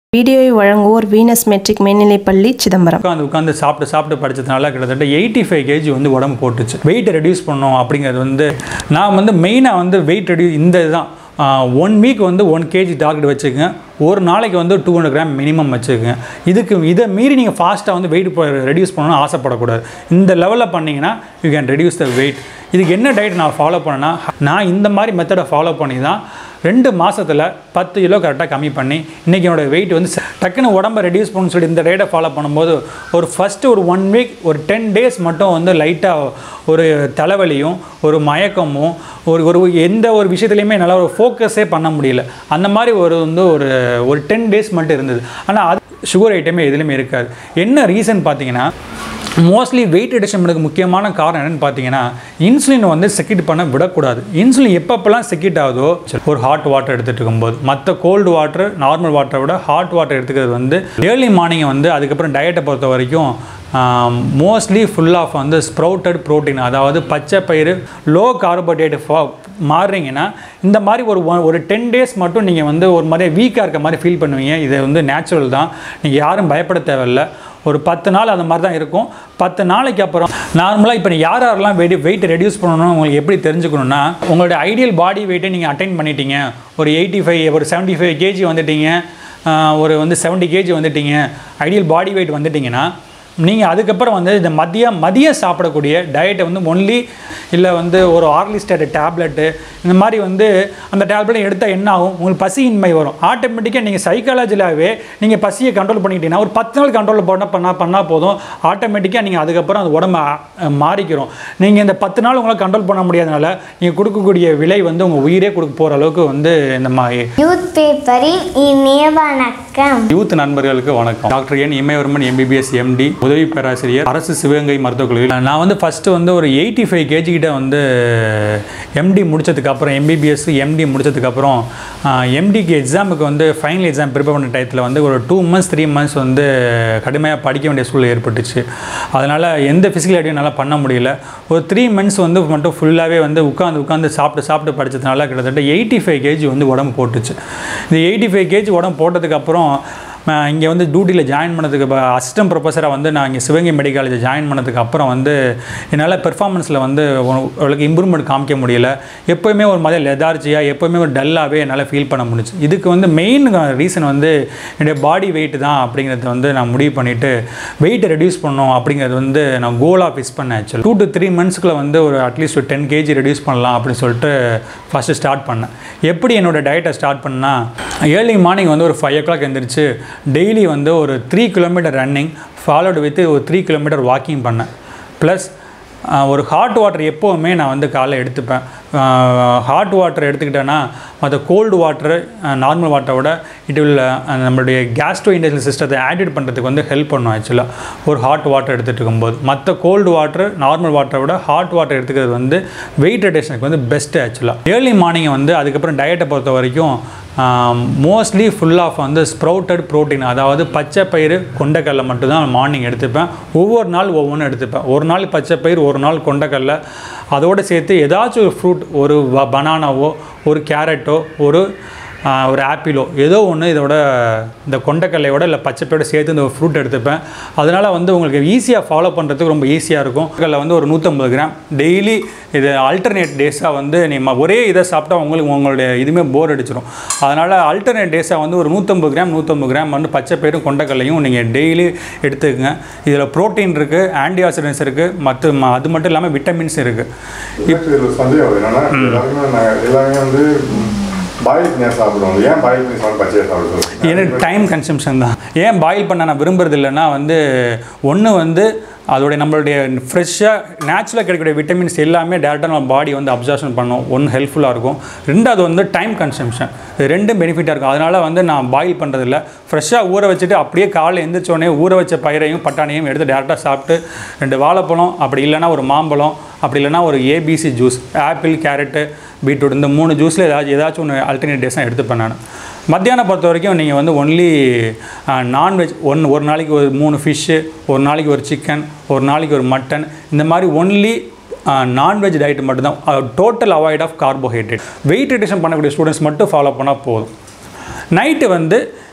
வீடியோவை வழங்குவோர் Venus matric மேல்நிலைப்பள்ளி சிதம்பரம் உட்காந்து உட்காந்து சாப்பிட்டு சாப்பிட்டு படிச்சதுனால கிட்டத்தட்ட எயிட்டி ஃபைவ் கேஜி வந்து உடம்பு போட்டுச்சு வெயிட் ரெடியூஸ் பண்ணோம் அப்படிங்கிறது வந்து நான் வந்து மெயினாக வந்து வெயிட் ரெடியூஸ் இந்த இதுதான் ஒன் வீக் வந்து ஒன் கேஜி டார்கெட் வச்சுக்கோங்க ஒரு நாளைக்கு வந்து டூ ஹண்ட்ரட் கிராம் மினிமம் வச்சுக்கோங்க இதுக்கு இதை மீறி நீங்கள் ஃபாஸ்ட்டாக வந்து வெயிட் ரெடியூஸ் பண்ணணும்னு ஆசைப்படக்கூடாது இந்த லெவலில் பண்ணிங்கன்னா you can reduce the weight இதுக்கு என்ன டயட் நான் ஃபாலோ பண்ணேன்னா நான் இந்த மாதிரி மெத்தடை ஃபாலோ பண்ணி தான் ரெண்டு மாசத்துல பத்து கிலோ கரெக்டாக கம்மி பண்ணி இன்றைக்கி என்னோட வெயிட் வந்து ச- டக்குன்னு உடம்ப ரெடியூஸ் பண்ணணும்னு சொல்லி இந்த டேட்டை ஃபாலோ பண்ணும்போது ஒரு ஃபஸ்ட்டு ஒரு ஒன் வீக் ஒரு டென் டேஸ் மட்டும் வந்து லைட்டாக ஒரு தலைவலியும் ஒரு மயக்கமும் ஒரு ஒரு எந்த ஒரு விஷயத்துலையுமே என்னால் ஒரு ஃபோக்கஸே பண்ண முடியல அந்த மாதிரி ஒரு வந்து ஒரு ஒரு டென் டேஸ் மட்டும் இருந்தது ஆனால் அது சுகர் ஐட்டமே எதுலையுமே இருக்காது என்ன ரீசன் பார்த்தீங்கன்னா மோஸ்ட்லி வெயிட் ரிடக்ஷன் பண்ணதுக்கு முக்கியமான காரணம் என்னன்னு பார்த்தீங்கன்னா இன்சுலின் வந்து செக்யூட் பண்ண விடக்கூடாது இன்சுலின் எப்பப்பெல்லாம் செக்யூட் ஆகுதோ ஒரு ஹாட் வாட்டர் எடுத்துகிட்டு இருக்கும்போது மற்ற கோல்டு வாட்டர் நார்மல் வாட்டரை விட ஹாட் வாட்டர் எடுத்துக்கிறது வந்து ஏர்லி மார்னிங் வந்து அதுக்கப்புறம் டயட்டை பொறுத்த வரைக்கும் மோஸ்ட்லி ஃபுல் ஆஃப் வந்து ஸ்ப்ரவுட்டட் ப்ரோட்டீன் அதாவது பச்சை பயிறு லோ கார்போஹைட்ரேட் மாறுறீங்கன்னா இந்த மாதிரி ஒரு one- ஒரு டென் டேஸ் மட்டும் நீங்கள் வந்து ஒரு மாதிரி வீக்காக இருக்க மாதிரி ஃபீல் பண்ணுவீங்க இது வந்து நேச்சுரல் தான் நீங்கள் யாரும் பயப்பட தேவையில்ல ஒரு பத்து நாள் அந்த மாதிரி தான் இருக்கும் பத்து நாளைக்கு அப்புறம் நார்மலாக இப்போ யார் யாரெல்லாம் வெயிட் வெயிட் ரெடியூஸ் பண்ணணும் உங்களுக்கு எப்படி தெரிஞ்சுக்கணும்னா உங்களுடைய ஐடியல் பாடி வெயிட்டை நீங்கள் அட்டைன் பண்ணிட்டீங்க ஒரு எயிட்டி ஃபைவ் ஒரு செவன்ட்டி ஃபைவ் கேஜி வந்துட்டீங்க ஆஹ் ஒரு வந்து 70 கேஜி வந்துட்டீங்க ஐடியல் பாடி வெயிட் வந்துட்டீங்கன்னா நீங்கள் அதுக்கப்புறம் வந்து இந்த மதியம் மதியம் சாப்பிடக்கூடிய டயட்டை வந்து ஒன்லி இல்லை வந்து ஒரு ஆர்லிஸ்டேட் டேப்லெட்டு இந்த மாதிரி வந்து அந்த டேப்லெட் எடுத்தால் என்ன ஆகும் உங்களுக்கு பசியின்மை வரும் ஆட்டோமேட்டிக்காக நீங்கள் சைக்காலஜிலாகவே நீங்கள் பசியை கண்ட்ரோல் பண்ணிக்கிட்டீங்கன்னா ஒரு பத்து நாள் கண்ட்ரோல் பண்ண பண்ணால் பண்ணால் போதும் ஆட்டோமேட்டிக்காக நீங்கள் அதுக்கப்புறம் அது உடம்பு அஹ், மாறிக்கிறோம் நீங்கள் இந்த பத்து நாள் உங்களால் கண்ட்ரோல் பண்ண முடியாதனால நீங்கள் கொடுக்கக்கூடிய விலை வந்து உங்கள் உயிரே கொடுக்க போகிற அளவுக்கு வந்து இந்த மாதிரி யூத் பேப்பரின் இனிய வணக்கம் யூத் நண்பர்களுக்கு வணக்கம் doctor N Imayavarman MBBS MD உதவி பேராசிரியர் அரசு சிவகங்கை மருத்துவக் கல்லூரி நான் வந்து ஃபஸ்ட்டு வந்து ஒரு எயிட்டி ஃபைவ் கேஜி கிட்ட வந்து எம்டி முடிச்சதுக்கப்புறம் எம்பிபிஎஸ் எம்டி முடிச்சதுக்கப்புறம் எம்டிக்கு எக்ஸாமுக்கு வந்து ஃபைனல் எக்ஸாம் ப்ரிப்பேர் பண்ண டயத்தில் வந்து ஒரு டூ மந்த்ஸ் த்ரீ மந்த்ஸ் வந்து கடுமையாக படிக்க வேண்டிய சூழ்நிலை ஏற்பட்டுச்சு அதனால் எந்த ஃபிசிக்கல் ஆக்டிவும் என்னால் பண்ண முடியல ஒரு த்ரீ மந்த்ஸ் வந்து மட்டும் ஃபுல்லாகவே வந்து உட்காந்து உட்காந்து சாப்பிட்டு சாப்பிட்டு படிச்சதுனால கிட்டத்தட்ட எயிட்டி ஃபைவ் கேஜி வந்து உடம்பு போட்டுச்சு இந்த எயிட்டி ஃபைவ் கேஜி உடம்பு போட்டதுக்கப்புறம் இங்கே வந்து டியூட்டியில் ஜாயின் பண்ணதுக்கு அசிஸ்டன்ட் ப்ரொஃபஸராக வந்து நான் இங்கே சிவகங்கை மெடிக்கல் காலேஜ் ஜாயின் பண்ணதுக்கு அப்புறம் வந்து என்னால் பெர்ஃபார்மன்ஸில் வந்து ஓரளவுக்கு இம்ப்ரூவ்மெண்ட் காமிக்க முடியல எப்போயுமே ஒரு மாதிரி லெதார்ஜியாக எப்போயுமே ஒரு டல்லாகவே என்னால் ஃபீல் பண்ண முடிஞ்சுச்சு இதுக்கு வந்து மெயின் ரீசன் வந்து என்னுடைய பாடி வெயிட் தான் அப்படிங்கிறத வந்து நான் முடிவு பண்ணிவிட்டு வெயிட்டை ரெடியூஸ் பண்ணணும் அப்படிங்கிறது வந்து நான் கோலாக ஃபிக்ஸ் பண்ணேன் ஆக்சுவலி டூ டு த்ரீ மந்த்ஸ்க்குள்ளே வந்து ஒரு அட்லீஸ்ட் ஒரு டென் கேஜி ரெடியூஸ் பண்ணலாம் அப்படின்னு சொல்லிட்டு ஃபஸ்ட்டு ஸ்டார்ட் பண்ணேன் எப்படி என்னோட டயட்டை ஸ்டார்ட் பண்ணா ஏர்லி மார்னிங் வந்து ஒரு ஃபைவ் ஓ கிளாக் எழுந்திரிச்சு டெய்லி வந்து ஒரு three kilometre running followed with ஒரு த்ரீ கிலோமீட்டர் வாக்கிங் பண்ணேன் ப்ளஸ் ஒரு ஹாட் வாட்டர் எப்போவுமே நான் வந்து காலைல எடுத்துப்பேன் ஹாட் வாட்டர் எடுத்துக்கிட்டேன்னா மற்ற கோல்டு வாட்டர் நார்மல் வாட்டரை விட இட் வில் நம்மளுடைய கேஸ்ட்ரோ இண்டஸ்ட்ரியல் சிஸ்டத்தை ஆக்டிவேட் பண்ணுறதுக்கு வந்து ஹெல்ப் பண்ணும் ஆக்சுவலாக ஒரு ஹாட் வாட்டர் எடுத்துகிட்டு இருக்கும்போது மற்ற கோல்டு வாட்டர் நார்மல் வாட்டரை விட ஹாட் வாட்டர் எடுத்துக்கிறது வந்து வெயிட் ரிடக்ஷனுக்கு வந்து பெஸ்ட்டு ஆக்சுவலாக ஏர்லி மார்னிங் வந்து அதுக்கப்புறம் டயட்டை பொறுத்த வரைக்கும் மோஸ்ட்லி ஃபுல் ஆஃப் வந்து ஸ்ப்ரவுட்டட் ப்ரோட்டீன் அதாவது பச்சை பயிறு கொண்டைக்கடலை மட்டும்தான் மார்னிங் எடுத்துப்பேன் ஒவ்வொரு நாள் ஒவ்வொன்றும் எடுத்துப்பேன் ஒரு நாள் பச்சை பயிர் ஒரு நாள் கொண்டைக்கடலை அதோடு சேர்த்து ஏதாச்சும் ஒரு ஃப்ரூட் ஒரு பனானாவோ ஒரு கேரட்டோ ஒரு ஆஹ், ஒரு ஆப்பிளோ ஏதோ ஒன்று இதோட இந்த கொண்டைக்கடலையோட இல்லை பச்சைப்பையோட சேர்த்து இந்த ஃப்ரூட் எடுத்துப்பேன் அதனால் வந்து உங்களுக்கு ஈஸியாக ஃபாலோ பண்ணுறதுக்கு ரொம்ப ஈஸியாக இருக்கும் கடலை வந்து ஒரு நூற்றம்பது கிராம் டெய்லி இது ஆல்டர்னேட் டேஸாக வந்து நீ ஒரே இதை சாப்பிட்டா உங்களுக்கு உங்களுடைய இதுவுமே போர் அடிச்சிடும் அதனால் ஆல்டர்னேட் டேஸாக வந்து ஒரு நூற்றம்பது கிராம் நூற்றம்பது கிராம் வந்து பச்சை பயிரும் கொண்டைக்கல்லையும் நீங்கள் டெய்லி எடுத்துக்கங்க இதில் ப்ரோட்டீன் இருக்குது ஆன்டி ஆக்சிடென்ட்ஸ் இருக்குது மற்ற ம- அது மட்டும் இல்லாமல் விட்டமின்ஸ் இருக்குது எனக்கு இதுல சந்தேகம் என்னன்னா எல்லாருமே நாங்கள் எல்லாமே வந்து பாயில் பண்ணி சாப்பிடுவோம் ஏன் பாயில் பண்ணி சாப்பிட பச்சையாக சாப்பிடுவோம் எனக்கு டைம் கன்சம்ஷன் தான் ஏன் பாயில் பண்ண நான் விரும்புறது இல்லைன்னா வந்து ஒன்று வந்து அதோடைய நம்மளுடைய ஃப்ரெஷ்ஷாக நேச்சுரலாக கிடைக்கக்கூடிய விட்டமின்ஸ் எல்லாமே டேரெக்டாக நம்ம பாடி வந்து அப்சர்ஷன் பண்ணும் ஒன்று ஹெல்ப்ஃபுல்லாக இருக்கும் ரெண்டாவது வந்து டைம் கன்சம்ஷன் இது ரெண்டும் பெனிஃபிட்டாக இருக்கும் அதனால் வந்து நான் பாயில் பண்ணுறதில்ல ஃப்ரெஷ்ஷாக ஊற வச்சுட்டு அப்படியே காலைல எந்திரிச்ச உடனே ஊற வச்ச பயிரையும் பட்டாணியும் எடுத்து டேரெக்டாக சாப்பிட்டு ரெண்டு வாழைப்பழம் அப்படி இல்லைன்னா ஒரு மாம்பழம் அப்படி இல்லைன்னா ஒரு ABC juice apple carrot beetroot இந்த மூணு ஜூஸில் ஏதாச்சும் ஏதாச்சும் ஒன்று அல்டர்னேட் டேஸாக எடுத்துப்பேன் நான் மத்தியானம் பொறுத்த வரைக்கும் நீங்கள் வந்து ஒன்லி நான்வெஜ் ஒன் ஒரு நாளைக்கு ஒரு மூணு ஃபிஷ்ஷு ஒரு நாளைக்கு ஒரு சிக்கன் ஒரு நாளைக்கு ஒரு மட்டன் இந்த மாதிரி ஒன்லி நான்வெஜ் டயட் மட்டும்தான் total avoid of carbohydrate weight reduction பண்ணக்கூடிய ஸ்டூடெண்ட்ஸ் மட்டும் ஃபாலோ பண்ணால் போதும் நைட்டு வந்து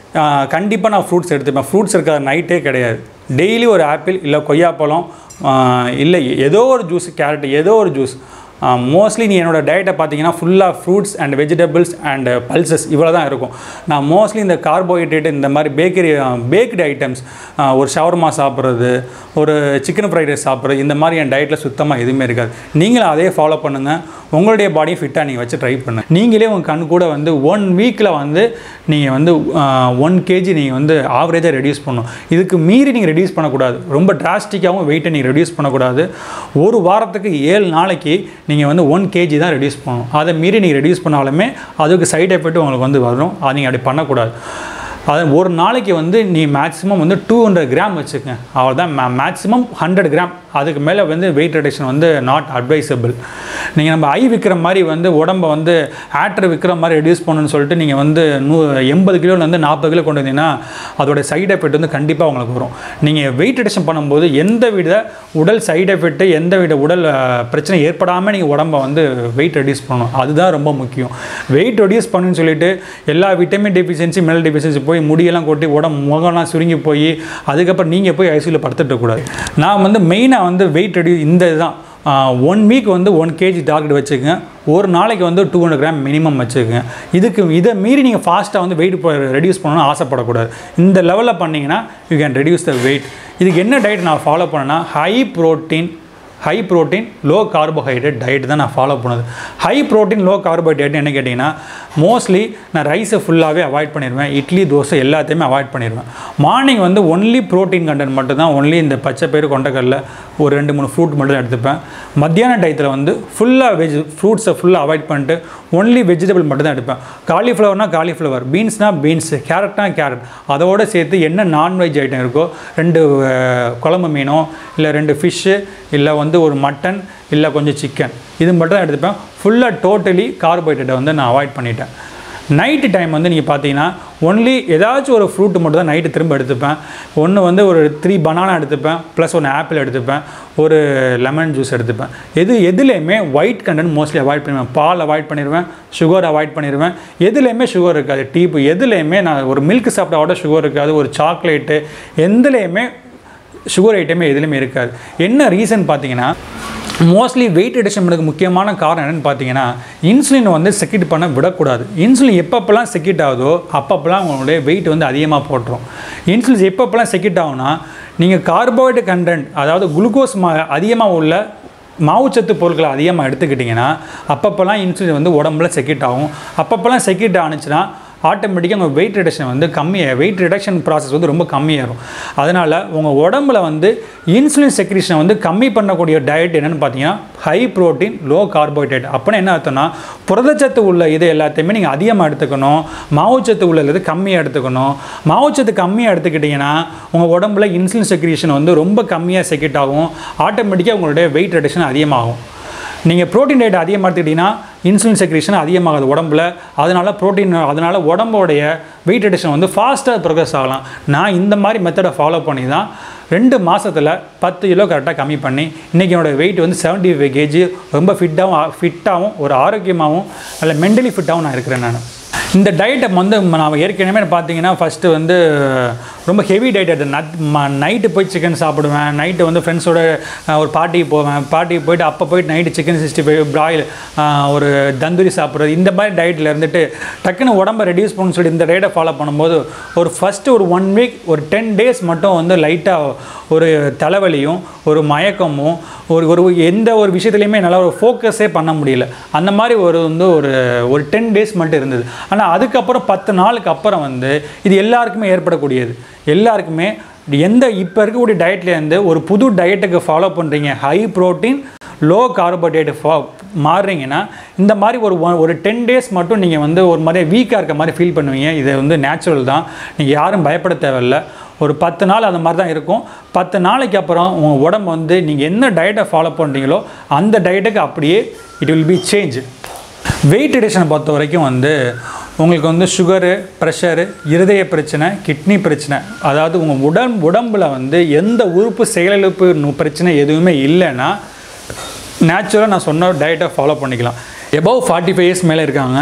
கண்டிப்பாக நான் ஃப்ரூட்ஸ் எடுத்துப்பேன் ஃப்ரூட்ஸ் இருக்காத நைட்டே கிடையாது டெய்லி ஒரு ஆப்பிள் இல்லை கொய்யாப்பழம் ஆஹ் இல்லை ஏதோ ஒரு ஜூஸ் கேரட் ஏதோ ஒரு ஜூஸ் மோஸ்ட்லி நீ என்னோட டயட்டை பார்த்தீங்கன்னா ஃபுல்லாக fruits and vegetables and pulses இவ்வளோ தான் இருக்கும் நான் மோஸ்ட்லி இந்த கார்போஹைட்ரேட் இந்த மாதிரி பேக்கரி பேக்டு ஐட்டம்ஸ் ஒரு ஷவர்மா சாப்பிட்றது ஒரு சிக்கன் ஃப்ரைட் ரைஸ் சாப்பிட்றது இந்த மாதிரி என் டயட்டில் சுத்தமாக எதுவுமே இருக்காது நீங்களும் அதே ஃபாலோ பண்ணுங்கள் உங்களுடைய பாடியை ஃபிட்டாக நீங்கள் வச்சு ட்ரை பண்ணுங்க நீங்களே உங்கள் கண் கூட வந்து ஒன் வீக்கில் வந்து நீங்கள் வந்து ஒன் கேஜி நீங்கள் வந்து ஆவரேஜாக ரெடியூஸ் பண்ணணும் இதுக்கு மீறி நீங்கள் ரெடியூஸ் பண்ணக்கூடாது ரொம்ப டிராஸ்டிக்காகவும் வெயிட்டை நீங்கள் ரெடியூஸ் பண்ணக்கூடாது ஒரு வாரத்துக்கு ஏழு நாளைக்கு நீங்கள் வந்து ஒன் கேஜி தான் ரெடியூஸ் பண்ணணும் அதை மீறி நீங்கள் ரெடியூஸ் பண்ணாலுமே அதுக்கு சைடு எஃபெக்ட் உங்களுக்கு வந்து வரும் அது நீங்கள் அப்படி பண்ணக்கூடாது அது ஒரு நாளைக்கு வந்து நீ மேக்ஸிமம் வந்து டூ ஹண்ட்ரட் கிராம் வச்சுக்கங்க அவ்வளோதான் மே மேக்ஸிமம் ஹண்ட்ரட் கிராம் அதுக்கு மேலே வந்து வெயிட் ரிடக்ஷன் வந்து நாட் அட்வைசபிள் நீங்கள் நம்ம ஐ விற்கிற மாதிரி வந்து உடம்பை வந்து ஆட்டர் விற்கிற மாதிரி ரெடியூஸ் பண்ணணும்னு சொல்லிட்டு நீங்கள் வந்து நூ எண்பது கிலோலேருந்து நாற்பது கிலோ கொண்டு வந்தீங்கன்னா அதோட சைடு எஃபெக்ட் வந்து கண்டிப்பாக உங்களுக்கு வரும் நீங்கள் வெயிட் ரிடக்ஷன் பண்ணும்போது எந்த வித உடல் சைடு எஃபெக்ட்டு எந்த வித உடல் அஹ், பிரச்சனை ஏற்படாமல் நீங்கள் உடம்பை வந்து வெயிட் ரெடியூஸ் பண்ணணும் அதுதான் ரொம்ப முக்கியம் வெயிட் ரெடியூஸ் பண்ணுன்னு சொல்லிட்டு எல்லா விட்டமின் டெஃபிஷியன்சி மினரல் டெஃபிஷியன்சி போய் முடியெல்லாம் கொட்டி உடம்பு முகம்லாம் சுருங்கி போய் அதுக்கப்புறம் நீங்கள் போய் ஐசியூவில் படுத்துட்டு இருக்கக்கூடாது நான் வந்து மெயினாக வந்து வெயிட் ரெடியூஸ் இந்த இதுதான் ஒன் வீக் வந்து ஒன் கேஜி டார்கெட் வச்சுக்கோங்க ஒரு நாளைக்கு வந்து டூ ஹண்ட்ரட் கிராம் மினிமம் வச்சுக்கோங்க இதுக்கு இதை மீறி நீங்கள் ஃபாஸ்ட்டாக வந்து வெயிட் ரெடியூஸ் பண்ணணும்னு ஆசைப்படக்கூடாது இந்த லெவலில் பண்ணிங்கன்னா you can reduce the weight இதுக்கு என்ன டயட் நான் ஃபாலோ பண்ணேன்னா high protein high protein low carbohydrate diet தான் நான் ஃபாலோ பண்ணது ஹை ப்ரோட்டீன் லோ கார்போஹைட்ரேட் என்ன கேட்டிங்கன்னா மோஸ்ட்லி நான் ரைஸை ஃபுல்லாகவே அவாய்ட் பண்ணிடுவேன் இட்லி தோசை எல்லாத்தையுமே அவாய்ட் பண்ணிடுவேன் மார்னிங் வந்து ஒன்லி ப்ரோட்டீன் கண்டென்ட் மட்டும் தான் ஒன்லி இந்த பச்சை பயிறு கொண்டக்கடலை ஒரு ரெண்டு மூணு ஃப்ரூட் மட்டும் தான் எடுத்துப்பேன் மத்தியான டயத்தில் வந்து ஃபுல்லாக வெஜ் ஃப்ரூட்ஸை ஃபுல்லாக அவாய்ட் பண்ணிட்டு ஒன்லி வெஜிடபிள் மட்டும் தான் எடுப்பேன் காலிஃப்ளவர்னா காலிஃப்ளவர் பீன்ஸ்னா பீன்ஸ் கேரட்னா கேரட் அதோடு சேர்த்து என்ன நான்வெஜ் ஐட்டம் இருக்கோ ரெண்டு அஹ், குழம்பு மீனோ இல்லை ரெண்டு ஃபிஷ்ஷு இல்லை வந்து ஒரு மட்டன் இல்லை கொஞ்சம் சிக்கன் இது மட்டும் தான் எடுத்துப்பேன் ஃபுல்லாக டோட்டலி கார்போஹைட்ரேட்டை வந்து நான் அவாய்ட் பண்ணிட்டேன் நைட்டு டைம் வந்து நீங்கள் பார்த்தீங்கன்னா ஒன்லி ஏதாச்சும் ஒரு ஃப்ரூட் மட்டும் தான் நைட்டு திரும்ப எடுத்துப்பேன் ஒன்று வந்து ஒரு த்ரீ பனானா எடுத்துப்பேன் ப்ளஸ் ஒன்று ஆப்பிள் எடுத்துப்பேன் ஒரு லெமன் ஜூஸ் எடுத்துப்பேன் எது எதுலேயுமே ஒயிட் கண்டென்ட் மோஸ்ட்லி அவாய்ட் பண்ணுவேன் பால் அவாய்ட் பண்ணிடுவேன் சுகர் அவாய்ட் பண்ணிடுவேன் எதுலேயுமே சுகர் இருக்காது டீப்பு எதுலேயுமே நான் ஒரு மில்க் சாப்பிட்டாவோட சுகர் இருக்காது ஒரு சாக்லேட்டு எதுலேயுமே சுகர் ஐட்டமே எதுலையுமே இருக்காது என்ன ரீசன் பார்த்தீங்கன்னா மோஸ்ட்லி வெயிட் ரிடக்ஷன் பண்ணதுக்கு முக்கியமான காரணம் என்னென்னு பார்த்தீங்கன்னா இன்சுலின் வந்து செக்யூட் பண்ண விடக்கூடாது இன்சுலின் எப்பப்பெல்லாம் செக்யூட் ஆகுதோ அப்பப்பெல்லாம் உங்களுடைய வெயிட் வந்து அதிகமாக போட்டுரும் இன்சுலின் எப்பப்பெல்லாம் செக்யூட் ஆகும்னா நீங்கள் கார்போஹைட்ரேட் கண்டென்ட் அதாவது குளுக்கோஸ் மா அதிகமாக உள்ள மாவுச்சத்து பொருட்களை அதிகமாக எடுத்துக்கிட்டிங்கன்னா அப்பப்போல்லாம் இன்சுலின் வந்து உடம்புல செக்யூட் ஆகும் அப்பப்போல்லாம் செக்யூட் ஆனுச்சுன்னா ஆட்டோமேட்டிக்காக உங்கள் வெயிட் ரிடக்ஷன் வந்து கம்மியாக வெயிட் ரிடக்ஷன் ப்ராசஸ் வந்து ரொம்ப கம்மியாகும் அதனால் உங்கள் உடம்புல வந்து இன்சுலின் செக்ரீஷனை வந்து கம்மி பண்ணக்கூடிய டயட் என்னென்னு பார்த்தீங்கன்னா ஹை ப்ரோட்டீன் லோ கார்போஹைட்ரேட் அப்படின்னா என்ன அர்த்தம்னா புரதச்சத்து உள்ள இது எல்லாத்தையுமே நீங்கள் அதிகமாக எடுத்துக்கணும் மாவுச்சத்து உள்ள இது கம்மியாக எடுத்துக்கணும் மாவுச்சத்து கம்மியாக எடுத்துக்கிட்டிங்கன்னா உங்கள் உடம்புல இன்சுலின் செக்ரீஷன் வந்து ரொம்ப கம்மியாக செக்ரெட் ஆகும் ஆட்டோமேட்டிக்காக உங்களுடைய வெயிட் ரிடக்ஷன் அதிகமாகும் நீங்கள் ப்ரோட்டீன் டயட் அதிகமாக எடுத்துக்கிட்டிங்கன்னா இன்சுலின் செக்ரேஷன் அதிகமாகுது உடம்புல அதனால் ப்ரோட்டீன் அதனால் உடம்போடைய வெயிட் ரிடக்ஷன் வந்து ஃபாஸ்ட்டாக ப்ரோக்ரஸ் ஆகலாம் நான் இந்த மாதிரி மெத்தடை ஃபாலோ பண்ணி தான் ரெண்டு மாதத்தில் பத்து கிலோ கரெக்டாக கம்மி பண்ணி இன்றைக்கி என்னோட வெயிட் வந்து செவன்ட்டி ஃபைவ் கேஜி ரொம்ப ஃபிட்டாகவும் ஃபிட்டாகவும் ஒரு ஆரோக்கியமாகவும் நல்ல மென்டலி ஃபிட்டாகவும் நான் இருக்கிறேன் நான் இந்த டயட்டை வந்து நான் ஏற்கனவே பார்த்தீங்கன்னா ஃபஸ்ட்டு வந்து ரொம்ப ஹெவி டயட் எடுத்தேன் நட் நைட்டு போய் சிக்கன் சாப்பிடுவேன் நைட்டு வந்து ஃப்ரெண்ட்ஸோட ஒரு பார்ட்டிக்கு போவேன் பார்ட்டிக்கு போயிட்டு அப்போ போயிட்டு night chicken sixty five broil ஒரு தந்தூரி சாப்பிட்றது இந்த மாதிரி டயட்டில் இருந்துட்டு டக்குன்னு உடம்பை ரெடியூஸ் பண்ணணும்னு சொல்லி இந்த டயட்டை ஃபாலோ பண்ணும்போது ஒரு ஃபஸ்ட்டு ஒரு ஒன் வீக் ஒரு டென் டேஸ் மட்டும் வந்து லைட்டாக ஒரு தலைவலியும் ஒரு மயக்கமும் ஒரு ஒரு எந்த ஒரு விஷயத்துலையுமே என்னால் ஒரு ஃபோக்கஸே பண்ண முடியல அந்த மாதிரி ஒரு வந்து ஒரு ஒரு டென் டேஸ் மட்டும் இருந்தது ஆனால் அதுக்கப்புறம் பத்து நாளுக்கு அப்புறம் வந்து இது எல்லாருக்குமே ஏற்படக்கூடியது எல்லாருக்குமே எந்த இப்போ இருக்கக்கூடிய டயட்லேருந்து ஒரு புது டயட்டுக்கு ஃபாலோ பண்ணுறீங்க ஹை ப்ரோட்டீன் லோ கார்போஹைட்ரேட் ஃபா மாறுறீங்கன்னா இந்த மாதிரி ஒரு one- ஒரு டென் டேஸ் மட்டும் நீங்கள் வந்து ஒரு மாதிரி வீக்காக இருக்க மாதிரி ஃபீல் பண்ணுவீங்க இது வந்து நேச்சுரல் தான் நீங்கள் யாரும் பயப்பட தேவையில்ல ஒரு பத்து நாள் அந்த மாதிரி தான் இருக்கும் பத்து நாளைக்கு அப்புறம் உங்கள் உடம்பு வந்து நீங்கள் என்ன டயட்டை ஃபாலோ பண்ணுறீங்களோ அந்த டயட்டுக்கு அப்படியே it will be change weight ரிடக்ஷனை பொறுத்த வரைக்கும் வந்து உங்களுக்கு வந்து சுகரு ப்ரெஷரு இருதய பிரச்சனை கிட்னி பிரச்சனை அதாவது உங்கள் உடல் உடம்பில் வந்து எந்த உறுப்பு செயலிழப்பு நு- பிரச்சனை எதுவுமே இல்லைன்னா நேச்சுரலாக நான் சொன்ன டயட்டை ஃபாலோ பண்ணிக்கலாம் எபவ் ஃபார்ட்டி ஃபைவ் இயர்ஸ் மேலே இருக்காங்க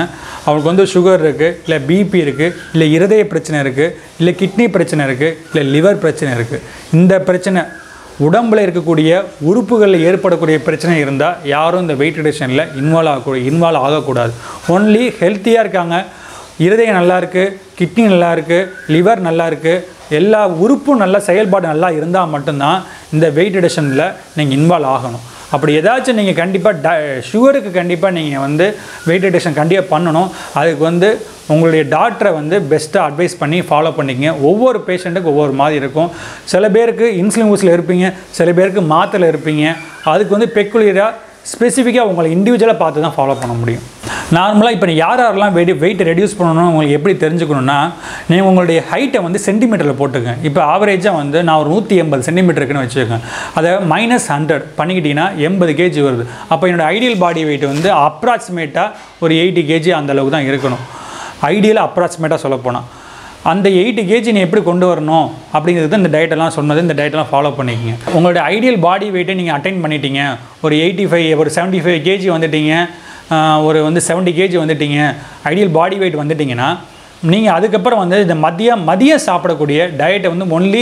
அவங்களுக்கு வந்து சுகர் இருக்குது இல்லை பிபி இருக்குது இல்லை இருதய பிரச்சனை இருக்குது இல்லை கிட்னி பிரச்சனை இருக்குது இல்லை லிவர் பிரச்சனை இருக்குது இந்த பிரச்சனை உடம்பில் இருக்கக்கூடிய உறுப்புகளில் ஏற்படக்கூடிய பிரச்சனை இருந்தால் யாரும் இந்த வெயிட் ரிடக்ஷனில் இன்வால்வ் ஆகக்கூட இன்வால்வ் ஆகக்கூடாது ஒன்லி ஹெல்த்தியாக இருக்காங்க இருதயம் நல்லா இருக்குது கிட்னி நல்லா இருக்குது லிவர் நல்லா இருக்குது எல்லா உறுப்பும் நல்ல செயல்பாடு நல்லா இருந்தால் மட்டும்தான் இந்த வெயிட் ரிடக்ஷனில் நீங்கள் இன்வால்வ் ஆகணும் அப்படி ஏதாச்சும் நீங்கள் கண்டிப்பாக ட சுகருக்கு கண்டிப்பாக நீங்கள் வந்து வெயிட் ரிடக்ஷன் கண்டிப்பாக பண்ணணும் அதுக்கு வந்து உங்களுடைய டாக்டரை வந்து பெஸ்ட்டாக அட்வைஸ் பண்ணி ஃபாலோ பண்ணிக்கங்க ஒவ்வொரு பேஷண்ட்டுக்கு ஒவ்வொரு மாதிரி இருக்கும் சில பேருக்கு இன்சுலின் ஊசியில் இருப்பீங்க சில பேருக்கு மாத்திரை இருப்பீங்க அதுக்கு வந்து பெக்குலியராக ஸ்பெசிஃபிக்காக உங்களை இண்டிவிஜுவலாக பார்த்து தான் ஃபாலோ பண்ண முடியும் நார்மலாக இப்போ யார் யாரெல்லாம் வெயிட் வெயிட் ரெடியூஸ் பண்ணணும் உங்களுக்கு எப்படி தெரிஞ்சுக்கணுன்னா நீங்கள் உங்களுடைய ஹைட்டை வந்து சென்டிமீட்டரில் போட்டுங்க இப்போ ஆவரேஜாக வந்து நான் ஒரு நூற்றி எண்பது சென்டிமீட்டர் இருக்குன்னு வச்சுக்கோங்க அதை மைனஸ் ஹண்ட்ரட் பண்ணிக்கிட்டிங்கன்னா எண்பது கேஜி வருது அப்போ என்னோட ஐடியல் பாடி வெயிட் வந்து அப்ராக்சிமேட்டாக ஒரு எயிட்டி கேஜி அந்த அளவுக்கு தான் இருக்கணும் ஐடியலாக அப்ராக்சிமேட்டாக சொல்லப்போனால் அந்த எயிட்டி கேஜி நீ எப்படி கொண்டு வரணும் அப்படிங்கிறது இந்த டயட்டெல்லாம் சொன்னது இந்த டயட்டெல்லாம் ஃபாலோ பண்ணிக்கங்க உங்களுடைய ஐடியல் பாடி வெயிட்டை நீங்கள் அட்டைன் பண்ணிட்டீங்க ஒரு எயிட்டி ஃபைவ் ஒரு செவன்ட்டி ஃபைவ் கேஜி வந்துட்டீங்க ஆஹ் ஒரு வந்து செவன்ட்டி கேஜி வந்துட்டீங்க ஐடியல் பாடி வெயிட் வந்துட்டிங்கன்னா நீங்கள் அதுக்கப்புறம் வந்து இந்த மதியம் மதியம் சாப்பிடக்கூடிய டயட்டை வந்து ஒன்லி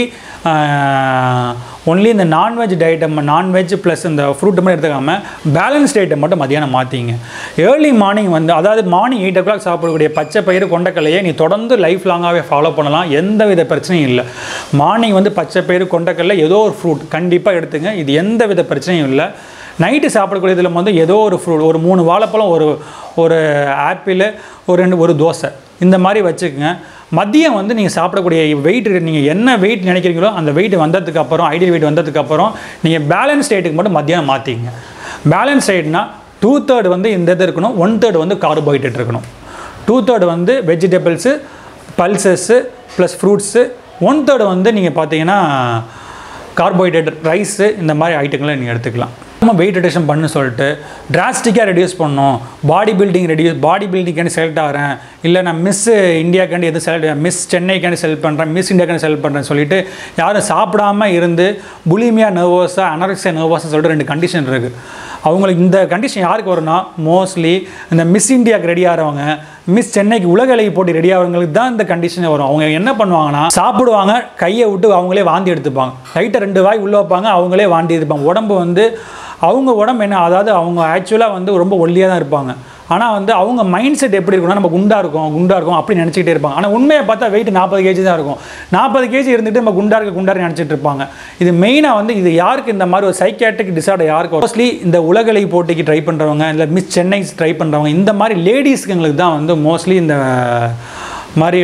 ஒன்லி இந்த நான்வெஜ் டயட்டை நான்வெஜ் ப்ளஸ் இந்த ஃப்ரூட் மட்டும் எடுத்துக்காமல் பேலன்ஸ் டயட்டை மட்டும் மதியானம் மாற்றிங்க ஏர்லி மார்னிங் வந்து அதாவது மார்னிங் எயிட் ஓ கிளாக் சாப்பிடக்கூடிய பச்சை பயிறு கொண்டக்கல்லையை நீ தொடர்ந்து லைஃப் லாங்காகவே ஃபாலோ பண்ணலாம் எந்த வித பிரச்சனையும் இல்லை மார்னிங் வந்து பச்சை பயிறு கொண்டக்கல்ல ஏதோ ஒரு ஃப்ரூட் கண்டிப்பாக எடுத்துங்க இது எந்த வித பிரச்சனையும் இல்லை நைட்டு சாப்பிடக்கூடியதில் வந்து ஏதோ ஒரு ஃப்ரூட் ஒரு மூணு வாழைப்பழம் ஒரு ஒரு ஆப்பிள் ஒரு ரெண்டு ஒரு தோசை இந்த மாதிரி வச்சுக்கோங்க மதியம் வந்து நீங்கள் சாப்பிடக்கூடிய வெயிட் நீங்கள் என்ன வெயிட் நினைக்கிறீங்களோ அந்த வெயிட் வந்ததுக்கு அப்புறம் ஐடியல் வெயிட் வந்ததுக்கு அப்புறம் நீங்கள் பேலன்ஸ் டயட்டுக்கு மட்டும் மத்தியானம் மாற்றிக்கங்க பேலன்ஸ் டயட்னா டூ தேர்ட் வந்து இந்த இது இருக்கணும் ஒன் தேர்ட் வந்து கார்போஹைட்ரேட் இருக்கணும் டூ தேர்ட் வந்து vegetables pulses plus fruits one third வந்து நீங்கள் பார்த்தீங்கன்னா கார்போஹைட்ரேட் ரைஸு இந்த மாதிரி ஐட்டங்களை நீங்கள் எடுத்துக்கலாம் நம்ம வெயிட் ரிடக்ஷன் பண்ணு சொல்லிட்டு டிராஸ்டிக்காக ரெடியூஸ் பண்ணணும் பாடி பில்டிங் ரெடியூஸ் பாடி பில்டிங்காண்டி செலக்ட் ஆகிறேன் இல்லை நான் மிஸ் இந்தியாக்காண்டி எது செலக்ட் மிஸ் சென்னைக்காண்டி செலக்ட் பண்ணுறேன் மிஸ் இந்தியாக்காண்டி செலக்ட் பண்ணுறேன்னு சொல்லிட்டு யாரும் சாப்பிடாம இருந்து புலிமியா நர்வஸாக அனரக்ஸியா நர்வஸாக சொல்லிட்டு ரெண்டு கண்டிஷன் இருக்குது அவங்களுக்கு இந்த கண்டிஷன் யாருக்கு வரும்னா மோஸ்ட்லி இந்த மிஸ் இந்தியாவுக்கு ரெடி ஆகிறவங்க மிஸ் சென்னைக்கு உலக அழகி போட்டி ரெடி ஆகிறவங்களுக்கு தான் இந்த கண்டிஷன் வரும் அவங்க என்ன பண்ணுவாங்கன்னா சாப்பிடுவாங்க கையை விட்டு அவங்களே வாந்தி எடுத்துப்பாங்க லைட்டாக ரெண்டு வாய் உள்ளே வைப்பாங்க அவங்களே வாந்தி எடுப்பாங்க உடம்பு வந்து அவங்க உடம்பு என்ன அதாவது அவங்க ஆக்சுவலாக வந்து ரொம்ப ஒல்லியாக தான் இருப்பாங்க ஆனால் வந்து அவங்க மைண்ட் செட் எப்படி இருக்கும்னா நம்ம குண்டா இருக்கும் குண்டா இருக்கும் அப்படி நினச்சிக்கிட்டே இருப்பாங்க ஆனால் உண்மையை பார்த்தா வெயிட் நாற்பது கேஜி தான் இருக்கும் நாற்பது கேஜி இருந்துட்டு நம்ம குண்டா இருக்க குண்டா இருக்க நினச்சிட்டு இருப்பாங்க இது மெயினாக வந்து இது யாருக்கு இந்த மாதிரி ஒரு சைக்கியாட்ரிக் டிசார்டர் யாருக்கு மோஸ்ட்லி இந்த உலகலை போட்டிக்கு ட்ரை பண்ணுறவங்க இல்லை மிஸ் சென்னை ட்ரை பண்ணுறவங்க இந்த மாதிரி லேடிஸ்க்குங்களுக்கு தான் வந்து மோஸ்ட்லி இந்த மாதிரி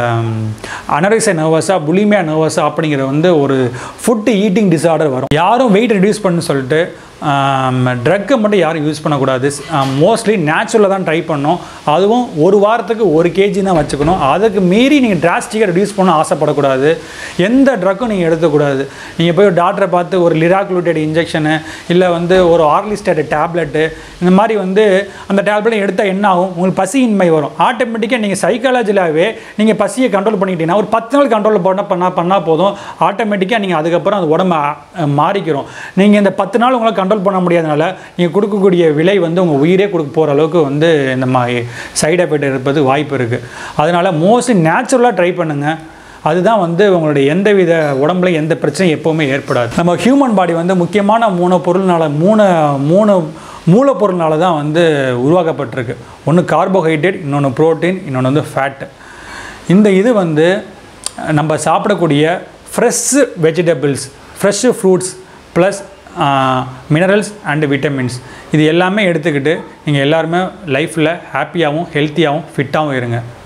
அனரைசா நர்வஸா புலிமியா நர்வஸா அப்படிங்கிற வந்து ஒரு ஃபுட்டு ஈட்டிங் டிசார்டர் வரும் யாரும் வெயிட் ரெடியூஸ் பண்ணு சொல்லிட்டு ட்ரக்கை மட்டும் யாரும் யூஸ் பண்ணக்கூடாது மோஸ்ட்லி நேச்சுரலாக தான் ட்ரை பண்ணணும் அதுவும் ஒரு வாரத்துக்கு ஒரு கேஜி தான் வச்சுக்கணும் அதுக்கு மீறி நீங்கள் டிராஸ்டிக்காக ரெடியூஸ் பண்ண ஆசைப்படக்கூடாது எந்த ட்ரக்கும் நீங்கள் எடுக்கக்கூடாது நீங்கள் போய் டாக்டரை பார்த்து ஒரு லிராக்ளூட்டட் இன்ஜெக்ஷனு இல்லை வந்து ஒரு ஆர்லிஸ்டட் டேப்லெட்டு இந்த மாதிரி வந்து அந்த டேப்லெட் எடுத்தால் என்ன ஆகும் உங்களுக்கு பசியின்மை வரும் ஆட்டோமேட்டிக்காக நீங்கள் சைக்காலஜிலாகவே நீங்கள் பசியை கண்ட்ரோல் பண்ணிக்கிட்டீங்கன்னா ஒரு பத்து நாள் கண்ட்ரோல் பண்ண பண்ணால் பண்ணால் போதும் ஆட்டோமேட்டிக்காக நீங்கள் அதுக்கப்புறம் அது உடம்பு அஹ், மாறிக்கிறோம் நீங்கள் இந்த பத்து நாள் உங்களால் கண்ட்ரோல் பண்ண முடியாதனால நீங்கள் கொடுக்கக்கூடிய விலை வந்து உங்கள் உயிரே கொடுக்க போகிற அளவுக்கு வந்து இந்த மாதிரி சைடு எஃபெக்ட் இருப்பது வாய்ப்பு இருக்குது அதனால் மோஸ்ட்லி நேச்சுரலாக ட்ரை பண்ணுங்கள் அதுதான் வந்து உங்களுடைய எந்தவித உடம்புல எந்த பிரச்சனையும் எப்போவுமே ஏற்படாது நம்ம ஹியூமன் பாடி வந்து முக்கியமான மூணு பொருள்னால மூணு மூணு மூலப்பொருள்னால தான் வந்து உருவாக்கப்பட்டிருக்கு ஒன்று கார்போஹைட்ரேட் இன்னொன்று புரோட்டீன் இன்னொன்று வந்து ஃபேட்டு இந்த இது வந்து நம்ம சாப்பிடக்கூடிய fresh vegetables fresh fruits plus minerals and vitamins இது எல்லாமே எடுத்துக்கிட்டு நீங்கள் எல்லாருமே லைஃப்பில் ஹாப்பியாகவும் ஹெல்த்தியாகவும் ஃபிட்டாகவும் இருங்க